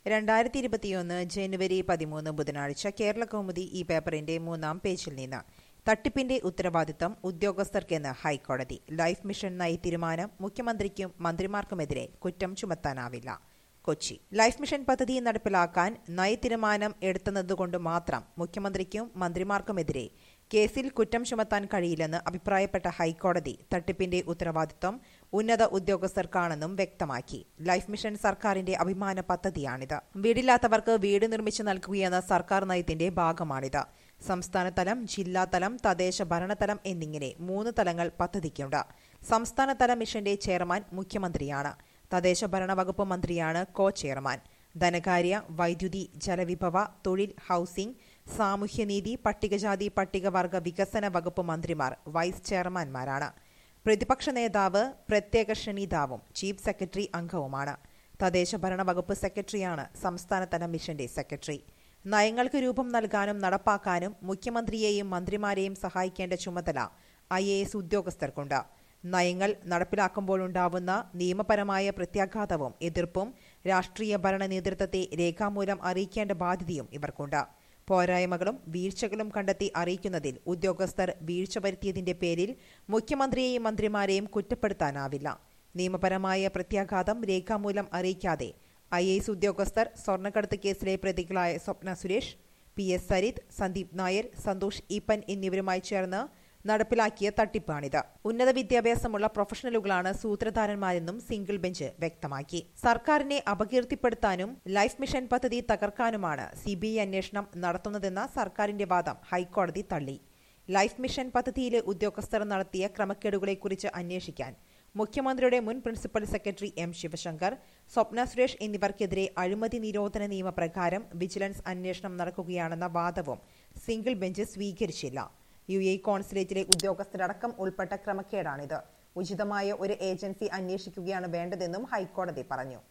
രണ്ടായിരത്തി ഇരുപത്തിയൊന്ന് ജനുവരി പതിമൂന്ന് ബുധനാഴ്ച കേരള കൗമുദി ഈ പേപ്പറിന്റെ മൂന്നാം പേജിൽ നിന്ന് തട്ടിപ്പിന്റെ ഉത്തരവാദിത്തം ഉദ്യോഗസ്ഥർക്കെന്ന് ഹൈക്കോടതി ലൈഫ് മിഷൻ നയ തീരുമാനം മുഖ്യമന്ത്രിക്കും മന്ത്രിമാർക്കുമെതിരെ കുറ്റം ചുമത്താനാവില്ല കൊച്ചി ലൈഫ് മിഷൻ പദ്ധതി നടപ്പിലാക്കാൻ നയതീരുമാനം എടുത്തുന്നതുകൊണ്ട് മാത്രം മുഖ്യമന്ത്രിക്കും മന്ത്രിമാർക്കുമെതിരെ കേസിൽ കുറ്റം ചുമത്താൻ കഴിയില്ലെന്ന് അഭിപ്രായപ്പെട്ട ഹൈക്കോടതി തട്ടിപ്പിന്റെ ഉത്തരവാദിത്വം ഉന്നത ഉദ്യോഗസ്ഥർക്കാണെന്നും വ്യക്തമാക്കി ലൈഫ് മിഷൻ സർക്കാരിന്റെ അഭിമാന പദ്ധതിയാണിത് വീടില്ലാത്തവർക്ക് വീട് നിർമ്മിച്ചു നൽകുകയെന്ന സർക്കാർ നയത്തിന്റെ ഭാഗമാണിത് സംസ്ഥാനതലം ജില്ലാതലം തദ്ദേശ ഭരണതലം എന്നിങ്ങനെ മൂന്ന് തലങ്ങൾ പദ്ധതിക്കുണ്ട് സംസ്ഥാനതല മിഷന്റെ ചെയർമാൻ മുഖ്യമന്ത്രിയാണ് തദ്ദേശ ഭരണ വകുപ്പ് മന്ത്രിയാണ് കോ ചെയർമാൻ ധനകാര്യ വൈദ്യുതി ജലവിഭവ തൊഴിൽ ഹൌസിംഗ് സാമൂഹ്യനീതി പട്ടികജാതി പട്ടികവർഗ വികസന വകുപ്പ് മന്ത്രിമാർ വൈസ് ചെയർമാൻമാരാണ് പ്രതിപക്ഷ നേതാവ് പ്രത്യേക ക്ഷണിതാവും ചീഫ് സെക്രട്ടറി അംഗവുമാണ് തദ്ദേശ ഭരണ വകുപ്പ് സെക്രട്ടറിയാണ് സംസ്ഥാനതല മിഷന്റെ സെക്രട്ടറി നയങ്ങൾക്ക് രൂപം നൽകാനും നടപ്പാക്കാനും മുഖ്യമന്ത്രിയെയും മന്ത്രിമാരെയും സഹായിക്കേണ്ട ചുമതല ഐ എ എസ് ഉദ്യോഗസ്ഥർക്കുണ്ട് നയങ്ങൾ നടപ്പിലാക്കുമ്പോഴുണ്ടാവുന്ന നിയമപരമായ പ്രത്യാഘാതവും എതിർപ്പും രാഷ്ട്രീയ ഭരണ നേതൃത്വത്തെ രേഖാമൂലം അറിയിക്കേണ്ട ബാധ്യതയും ഇവർക്കുണ്ട് പോരായ്മകളും വീഴ്ചകളും കണ്ടെത്തി അറിയിക്കുന്നതിൽ ഉദ്യോഗസ്ഥർ വീഴ്ച വരുത്തിയതിന്റെ പേരിൽ മുഖ്യമന്ത്രിയെയും മന്ത്രിമാരെയും കുറ്റപ്പെടുത്താനാവില്ല നിയമപരമായ പ്രത്യാഘാതം രേഖാമൂലം അറിയിക്കാതെ ഐ എസ് ഉദ്യോഗസ്ഥർ സ്വർണ്ണക്കടത്ത് കേസിലെ പ്രതികളായ സ്വപ്ന സുരേഷ് പി എസ് സരിത് സന്ദീപ് നായർ സന്തോഷ് ഈപ്പൻ എന്നിവരുമായി ചേർന്ന് നടപ്പിലാക്കിയ തട്ടിപ്പാണിത് ഉന്നത വിദ്യാഭ്യാസമുള്ള പ്രൊഫഷണലുകളാണ് സൂത്രധാരന്മാരെന്നും സിംഗിൾ ബെഞ്ച് വ്യക്തമാക്കി സർക്കാരിനെ അപകീർത്തിപ്പെടുത്താനും ലൈഫ് മിഷൻ പദ്ധതി തകർക്കാനുമാണ് സിബിഐ അന്വേഷണം നടത്തുന്നതെന്ന സർക്കാരിന്റെ വാദം ഹൈക്കോടതി തള്ളി ലൈഫ് മിഷൻ പദ്ധതിയിലെ ഉദ്യോഗസ്ഥർ നടത്തിയ ക്രമക്കേടുകളെക്കുറിച്ച് അന്വേഷിക്കാൻ മുഖ്യമന്ത്രിയുടെ മുൻ principal secretary M Sivasankar Swapna Suresh എന്നിവർക്കെതിരെ അഴിമതി നിരോധന നിയമപ്രകാരം വിജിലൻസ് അന്വേഷണം നടക്കുകയാണെന്ന വാദവും സിംഗിൾ ബെഞ്ച് സ്വീകരിച്ചില്ല യു എ കോൺസുലേറ്റിലെ ഉദ്യോഗസ്ഥരടക്കം ഉൾപ്പെട്ട ക്രമക്കേടാണിത് ഉചിതമായ ഒരു ഏജൻസി അന്വേഷിക്കുകയാണ് വേണ്ടതെന്നും ഹൈക്കോടതി പറഞ്ഞു